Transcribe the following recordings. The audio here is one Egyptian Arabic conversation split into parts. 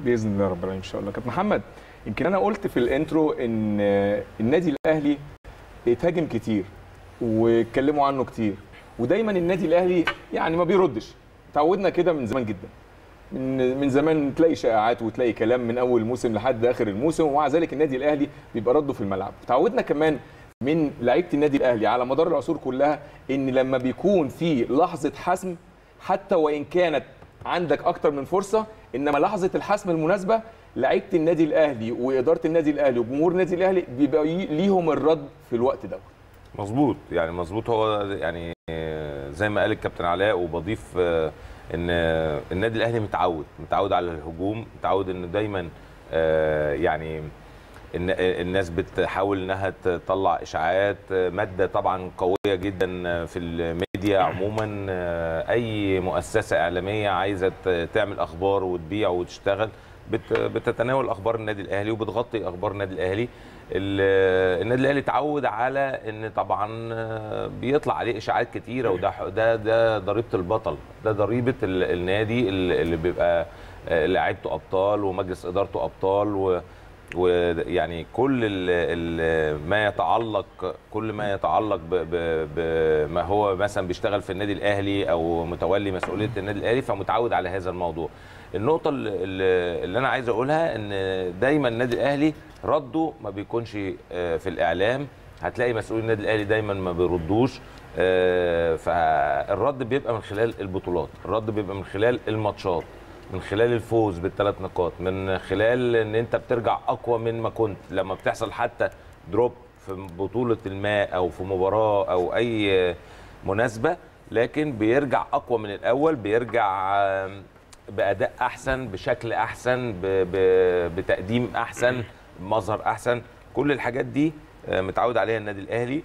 باذن الله رب العالمين ان شاء الله كابتن محمد يمكن انا قلت في الانترو ان النادي الاهلي اتهاجم كتير واتكلموا عنه كتير ودايما النادي الاهلي يعني ما بيردش تعودنا كده من زمان جدا من من زمان تلاقي شائعات وتلاقي كلام من اول موسم لحد اخر الموسم ومع ذلك النادي الاهلي بيبقى رده في الملعب تعودنا كمان من لعيبه النادي الاهلي على مدار العصور كلها ان لما بيكون في لحظه حسم حتى وان كانت عندك اكتر من فرصه انما لحظه الحسم المناسبه لعيبه النادي الاهلي واداره النادي الاهلي وجمهور النادي الاهلي بيبقى ليهم الرد في الوقت ده مظبوط يعني مظبوط هو يعني زي ما قال الكابتن علاء وبضيف ان النادي الاهلي متعود متعود على الهجوم متعود ان دايما يعني الناس بتحاول انها تطلع اشاعات ماده طبعا قويه جدا في الميديا عموما اي مؤسسه اعلاميه عايزه تعمل اخبار وتبيع وتشتغل بتتناول اخبار النادي الاهلي وبتغطي اخبار النادي الاهلي النادي الاهلي اتعود على ان طبعا بيطلع عليه اشاعات كتيره وده ده ده ضريبه البطل ده ضريبه النادي اللي بيبقى لعيبته ابطال ومجلس ادارته ابطال و ويعني كل ال ال ما يتعلق كل ما يتعلق بما هو مثلا بيشتغل في النادي الاهلي او متولي مسؤوليه النادي الاهلي فمتعود على هذا الموضوع. النقطه اللي انا عايز اقولها ان دايما النادي الاهلي رده ما بيكونش في الاعلام هتلاقي مسؤولي النادي الاهلي دايما ما بيردوش فالرد بيبقى من خلال البطولات الرد بيبقى من خلال الماتشات من خلال الفوز بالثلاث نقاط من خلال ان انت بترجع اقوى من ما كنت لما بتحصل حتى دروب في بطوله الماء او في مباراه او اي مناسبه لكن بيرجع اقوى من الاول بيرجع باداء احسن بشكل احسن بتقديم احسن مظهر احسن كل الحاجات دي متعود عليها النادي الاهلي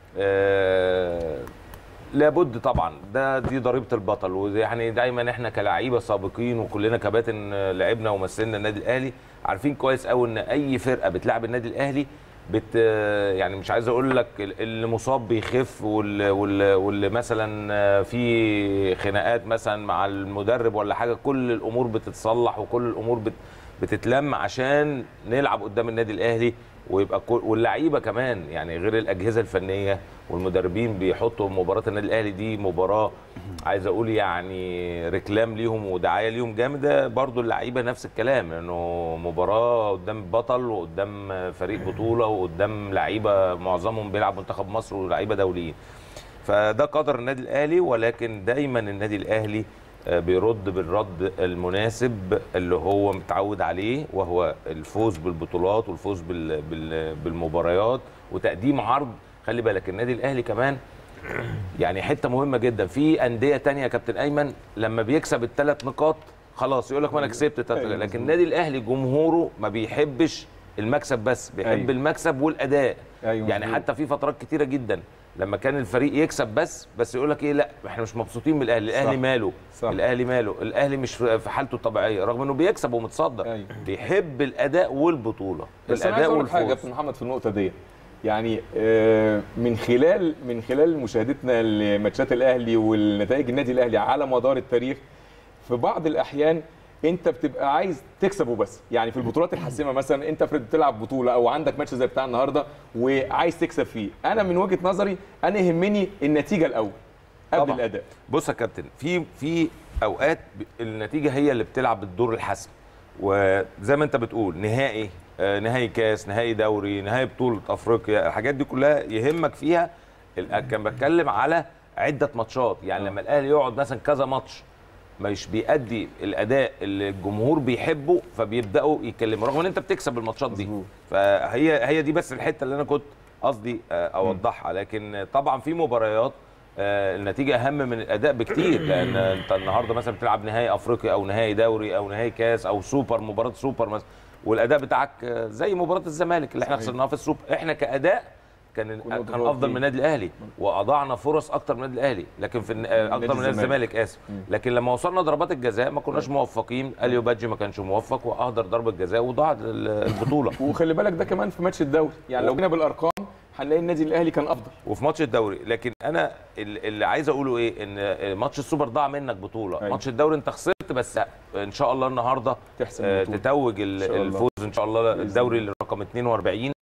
لابد طبعا ده دي ضريبه البطل ويعني دايما احنا كلاعيبه سابقين وكلنا كباتن لعبنا ومثلنا النادي الاهلي عارفين كويس قوي ان اي فرقه بتلعب النادي الاهلي بت يعني مش عايز اقول لك اللي مصاب بيخف واللي, واللي, واللي مثلا في خناقات مثلا مع المدرب ولا حاجه كل الامور بتتصلح وكل الامور بت بتتلم عشان نلعب قدام النادي الاهلي ويبقى واللعيبه كمان يعني غير الاجهزه الفنيه والمدربين بيحطوا مباراه النادي الاهلي دي مباراه عايز اقول يعني ركلام ليهم ودعايه ليهم جامده برضو اللعيبه نفس الكلام لانه مباراه قدام بطل وقدام فريق بطوله وقدام لعيبه معظمهم بيلعب منتخب مصر ولعيبه دوليين فده قدر النادي الاهلي ولكن دايما النادي الاهلي بيرد بالرد المناسب اللي هو متعود عليه وهو الفوز بالبطولات والفوز بالمباريات وتقديم عرض خلي بالك النادي الاهلي كمان يعني حته مهمه جدا في انديه تانية يا كابتن ايمن لما بيكسب الثلاث نقاط خلاص يقول لك ما انا كسبت لكن النادي الاهلي جمهوره ما بيحبش المكسب بس بيحب أيوة. المكسب والاداء أيوة يعني مزبوط. حتى في فترات كتيره جدا لما كان الفريق يكسب بس بس يقول لك ايه لا احنا مش مبسوطين من الاهلي الاهلي صح. ماله صح. الاهلي ماله الاهلي مش في حالته الطبيعيه رغم انه بيكسب ومتصدر أيوة. بيحب الاداء والبطوله بس الاداء والفوز حاجه كابتن محمد في النقطه دي يعني من خلال من خلال مشاهدتنا لماتشات الاهلي والنتائج النادي الاهلي على مدار التاريخ في بعض الاحيان انت بتبقى عايز تكسب وبس يعني في البطولات الحاسمه مثلا انت افرض بتلعب بطوله او عندك ماتش زي بتاع النهارده وعايز تكسب فيه انا من وجهه نظري انا يهمني النتيجه الاول قبل طبعا. الاداء بص يا كابتن في في اوقات النتيجه هي اللي بتلعب الدور الحسم وزي ما انت بتقول نهائي نهائي كاس نهائي دوري نهائي بطوله افريقيا الحاجات دي كلها يهمك فيها كان بتكلم على عده ماتشات يعني لما الاهلي يقعد مثلا كذا ماتش مش بيأدي الاداء اللي الجمهور بيحبه فبيبداوا يتكلموا رغم ان انت بتكسب الماتشات دي فهي هي دي بس الحته اللي انا كنت قصدي اوضحها لكن طبعا في مباريات النتيجه اهم من الاداء بكتير لان انت النهارده مثلا بتلعب نهائي افريقيا او نهائي دوري او نهائي كاس او سوبر مباراه سوبر مثلا والاداء بتاعك زي مباراه الزمالك اللي احنا خسرناها في السوبر احنا كاداء كان كان افضل من النادي الاهلي واضعنا فرص اكتر من النادي الاهلي لكن في اكتر من نادي الزمالك اسف لكن لما وصلنا ضربات الجزاء ما كناش موفقين اليو بادجي ما كانش موفق واهدر ضربه جزاء وضاعت البطوله وخلي بالك ده كمان في ماتش الدوري يعني لو جينا بالارقام هنلاقي النادي الاهلي كان افضل وفي ماتش الدوري لكن انا اللي عايز اقوله ايه ان ماتش السوبر ضاع منك بطوله أيوة. ماتش الدوري انت خسرت بس ان شاء الله النهارده تحسم آه، البطولة. تتوج إن ال- شاء الله. الفوز ان شاء الله بإذن الدوري رقم 42